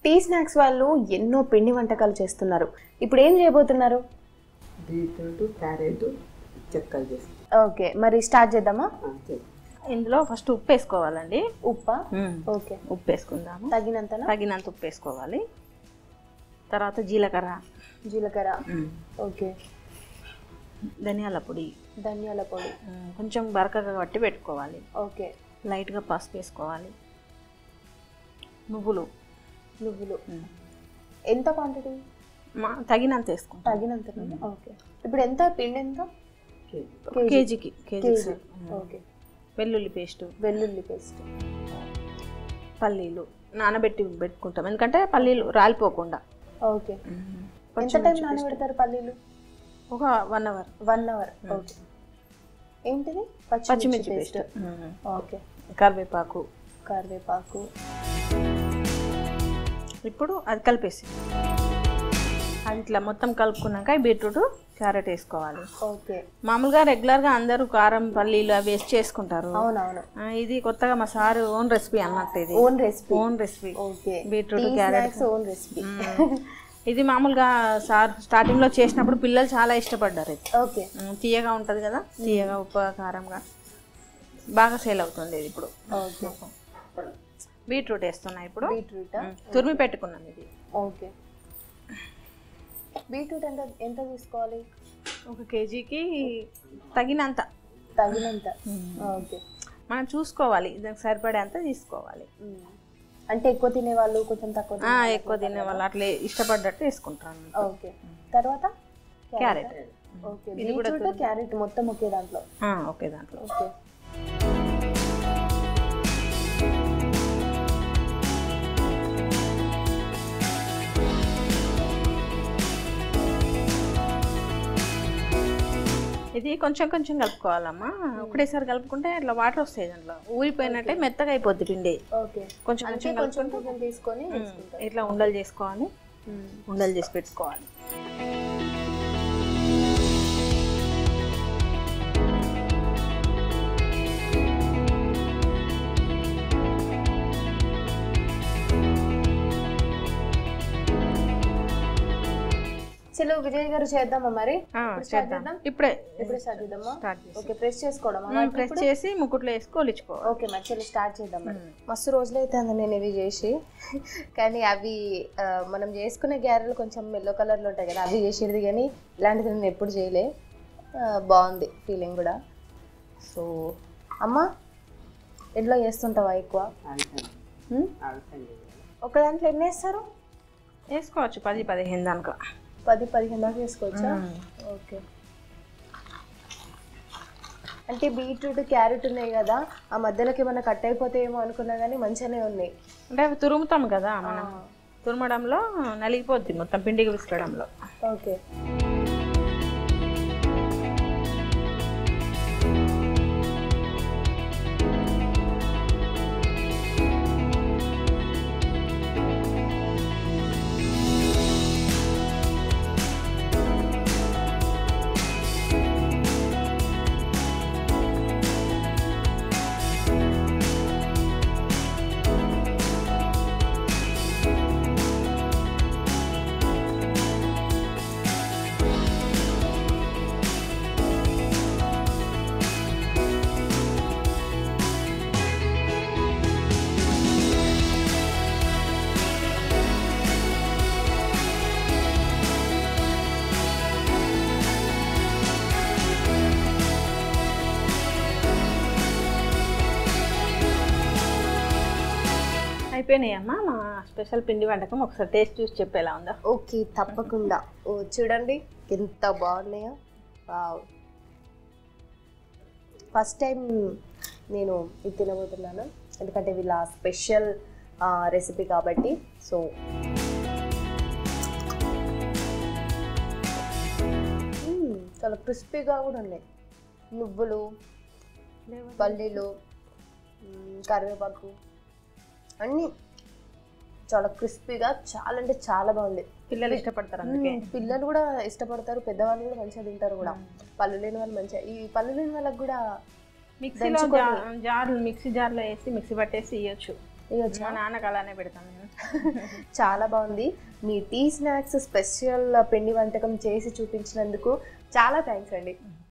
Tea snacks వాళ్ళు ఎన్నో పిండి వంటకాలు చేస్తున్నారు ఇప్పుడు ఏం చేయబోతున్నారు బీట్రూట్ క్యారెట్ చెక్కలు చేస్తాం ఓకే మరి స్టార్ట్ చేద్దామా ఆ, చేయి. ఇందులో ఫస్ట్ ఉప్పు వేసుకోవాలండి ఉప్పా ఓకే ఉప్పు వేసుకుందాము తగినంతనా తగినంత ఉప్పు వేసుకోవాలి తర్వాత జీలకర్ర జీలకర్ర ఓకే ధనియాల పొడి ధనియాల పొడి ఉమ్, కొంచెం బరకగా కట్టి పెట్టుకోవాలి ఓకే లైట్గా పసుపు వేసుకోవాలి నువ్వులు నువ్వులు ఉమ్, ఎంత క్వాంటిటీ మా తగినంత వేసుకుంటాం తగినంత ఓకే ఇప్పుడు ఎంత పిండి ఎంత కేజీ. కేజీకి కేజీ కేజీ ఓకే వెల్లుల్లి పేస్ట్ వెల్లుల్లి పేస్ట్ పల్లీలు నానబెట్టి పెట్టుకుంటాం ఎందుకంటే పల్లీలు రాలిపోకుండా ఓకే ఎంత టైం నానబెడతారు పల్లీలు ఒక one hour one hour okay ఏంటిది పచ్చిమిర్చి పచ్చిమిర్చి పేస్ట్ పేస్ట్ ఓకే కరివేపాకు కరివేపాకు ఇప్పుడు అది కలిపేసి అది ఇట్లా మొత్తం కలుపుకున్నాక ఈ బీట్రూట్ క్యారెట్ వేసుకోవాలి ఓకే మామూలుగా రెగ్యులర్గా అందరూ కారం పల్లీలు అవి వేసి చేసుకుంటారు అవునవును ఆ, ఇది కొత్తగా మా సారు ఓన్ రెసిపీ అన్నట్టు ఇది own recipe own recipe okay beetroot టీ క్యారెట్ స్నాక్స్ ఓన్ రెసిపీ ఇది మామూలుగా సార్ స్టార్టింగ్లో చేసినప్పుడు పిల్లలు చాలా ఇష్టపడ్డారు ఇది ఓకే ఉమ్, తీయగా ఉంటుంది కదా తీయగా ఉప్పు కారంగా బాగా సేల్ అవుతుంది ఇది ఇప్పుడు ఓకే బీట్రూట్ వేస్తున్నా ఇప్పుడు బీట్రూట్ ఉమ్, తురిమి పెట్టుకున్నాను ఇది ఓకే బీట్రూట్ ఎంత ఎంత తీసుకోవాలి ఒక కేజీకి తగినంత తగినంత ఓకే మనం చూసుకోవాలి దానికి సరిపడేంత తీసుకోవాలి మ్మ్. అంటే ఎక్కువ తినే వాళ్ళు కొంచెం తక్కువ ఆ, ఎక్కువ తినే వాళ్ళు అట్లా ఇష్టపడ్డట్టు వేసుకుంటాను ఓకే తర్వాత క్యారెట్ ఓకే బీట్రూట్ క్యారెట్ మొత్తం ఒకే దాంట్లో ఆ, ఓకే దాంట్లో ఓకే ఇది కొంచెం కొంచెం కలుపుకోవాలమ్మా ఒకటేసారి కలుపుకుంటే అట్లా వాటర్ వస్తాయి దాంట్లో ఊరిపోయినట్టే మెత్తగా అయిపోద్ది పిండి ఓకే కొంచెం అంటే కొంచెం కొంచెం కొంచెం తీసుకొని వేసుకుంటాం ఇట్లా ఉండలు చేసుకోవాలి మ్మ్. ఉండలు చేసి పెట్టుకోవాలి చలో విజయ్ గారు చేద్దామా మరి ఆ, ఇప్పుడు స్టార్ట్ చేద్దాం చేద్దాం ఇప్పుడే ఇప్పుడు స్టార్ట్ చేద్దామా స్టార్ట్ చేసి ఓకే ప్రెస్ చేసుకోవడమా ప్రెస్ చేసి ముక్కుట్లో వేసి కొలిచుకోవాలి ఓకే మరి చలో స్టార్ట్ చేద్దాం మరి మస్తు రోజులు అయితే నేను ఇవి చేసి కానీ అవి ఆ, మనం చేసుకునే గ్యారెలు కొంచెం ఎల్లో కలర్లో ఉంటాయి కదా అవి చేసేది కానీ ఇలాంటిది నేను ఎప్పుడు చేయలే ఆ, బాగుంది ఫీలింగ్ కూడా సో అమ్మ ఇంట్లో చేస్తుంటావా ఎక్కువ ఆలస్యం హ్మ్? ఆలస్యం చేయాలి. ఒక దాంట్లో ఎన్ని వేస్తారు వేసుకోవచ్చు పది పదిహేను దానికో పది పదిహేను దాకా వేసుకోవచ్చా ఓకే అంటే బీట్రూట్ క్యారెట్ ఉన్నాయి కదా ఆ మధ్యలోకి ఏమైనా కట్ అయిపోతాయేమో అనుకున్నా కానీ మంచిగానే ఉన్నాయి అంటే అవి తురుముతాం కదా మనం తురమడంలో నలిగిపోద్ది మొత్తం పిండికి విసరడంలో ఓకే అయిపోయినాయమ్మా మా స్పెషల్ పిండి వంటకం ఒకసారి టేస్ట్ చూసి చెప్పేలా ఉందా ఓకే తప్పకుండా ఓ చూడండి ఎంత బాగున్నాయో వావ్ ఫస్ట్ టైం నేను ఇది తినబోతున్నాను ఎందుకంటే వీళ్ళ స్పెషల్ రెసిపీ కాబట్టి సో మ్మ్, చాలా క్రిస్పీగా కూడా ఉన్నాయి నువ్వులు పల్లీలు మ్మ్, కరివేపాకు అన్నీ చాలా క్రిస్పీగా చాలా అంటే చాలా బాగుంది పిల్లలు ఇష్టపడతారు అందుకే మ్మ్, పిల్లలు కూడా ఇష్టపడతారు పెద్దవాళ్ళు కూడా మంచిగా తింటారు కూడా పళ్ళు లేని వాళ్ళు మంచిగా ఈ పళ్ళు లేని వాళ్ళకి కూడా మిక్సీలో జా- జార్ మిక్సీ జార్లో వేసి మిక్సీ పట్టేసి ఇవ్వచ్చు వేయొచ్చా మా నాన్నకి అలానే పెడతాను నేను చాలా బాగుంది మీ టీ స్నాక్స్ స్పెషల్ పిండి వంటకం చేసి చూపించినందుకు చాలా థ్యాంక్స్ అండి